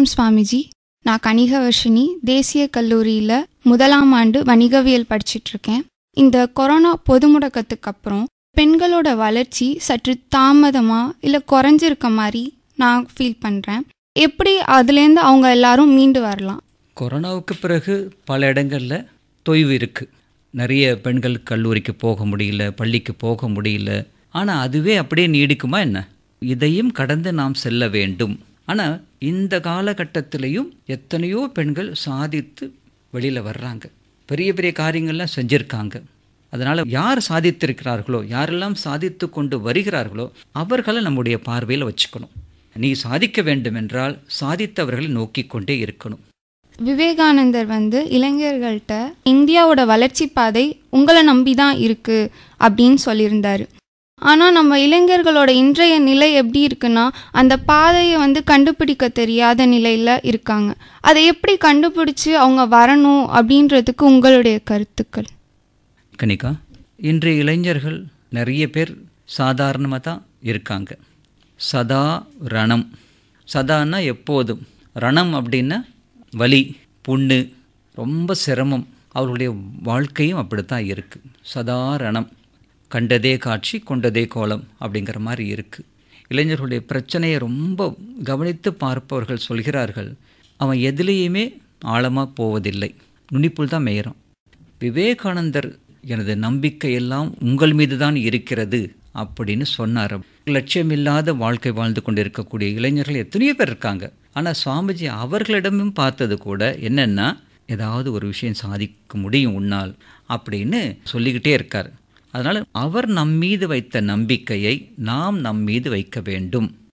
வணக்கம் சுவாமிஜி நான் கனிகவர்ஷினி தேசிய கல்லூரியில் முதலாம் ஆண்டு வணிகவியல் படிச்சிட்டு இருக்கேன் இந்த கொரோனா பொது முடக்கத்துக்கு அப்புறம் பெண்களோட வளர்ச்சி சற்று தாமதமாக இல்லை குறைஞ்சிருக்க மாதிரி நான் ஃபீல் பண்ணுறேன் எப்படி அதுலேருந்து அவங்க எல்லாரும் மீண்டு வரலாம் கொரோனாவுக்கு பிறகு பல இடங்களில் தொய்வு இருக்குது நிறைய பெண்கள் கல்லூரிக்கு போக முடியல பள்ளிக்கு போக முடியல ஆனால் அதுவே அப்படியே நீடிக்குமா என்ன இதையும் கடந்து நாம் செல்ல வேண்டும் ஆனால் இந்த காலகட்டத்திலையும் எத்தனையோ பெண்கள் சாதித்து வெளியில் வர்றாங்க பெரிய பெரிய காரியங்கள்லாம் செஞ்சுருக்காங்க அதனால் யார் சாதித்திருக்கிறார்களோ யாரெல்லாம் சாதித்து கொண்டு வருகிறார்களோ அவர்களை நம்முடைய பார்வையில் வச்சுக்கணும் நீ சாதிக்க வேண்டுமென்றால் சாதித்தவர்களை நோக்கிக் கொண்டே இருக்கணும் விவேகானந்தர் வந்து இளைஞர்கள்ட்ட இந்தியாவோட வளர்ச்சி பாதை உங்களை நம்பி தான் இருக்கு அப்படின்னு சொல்லியிருந்தாரு ஆனால் நம்ம இளைஞர்களோட இன்றைய நிலை எப்படி இருக்குன்னா அந்த பாதையை வந்து கண்டுபிடிக்க தெரியாத நிலையில் இருக்காங்க அதை எப்படி கண்டுபிடிச்சு அவங்க வரணும் அப்படின்றதுக்கு உங்களுடைய கருத்துக்கள் கனிகா இன்றைய இளைஞர்கள் நிறைய பேர் சாதாரணமாக தான் இருக்காங்க சதா ரணம் சதான்னா எப்போதும் ரணம் அப்படின்னா வலி புண்ணு ரொம்ப சிரமம் அவர்களுடைய வாழ்க்கையும் அப்படித்தான் இருக்குது சதா ரணம் கண்டதே காட்சி கொண்டதே கோலம் அப்படிங்கிற மாதிரி இருக்குது இளைஞர்களுடைய பிரச்சனையை ரொம்ப கவனித்து பார்ப்பவர்கள் சொல்கிறார்கள் அவன் எதுலேயுமே ஆழமாக போவதில்லை நுனிப்புள் தான் மேயறான் விவேகானந்தர் எனது நம்பிக்கையெல்லாம் உங்கள் மீது தான் இருக்கிறது அப்படின்னு சொன்னார் லட்சியமில்லாத வாழ்க்கை வாழ்ந்து கொண்டு இருக்கக்கூடிய இளைஞர்கள் எத்தனையோ பேர் இருக்காங்க ஆனால் சுவாமிஜி அவர்களிடமும் பார்த்தது கூட என்னென்னா ஏதாவது ஒரு விஷயம் சாதிக்க முடியும் உன்னால் அப்படின்னு சொல்லிக்கிட்டே இருக்கார் அதனால் அவர் நம் மீது வைத்த நம்பிக்கையை நாம் நம் மீது வைக்க வேண்டும்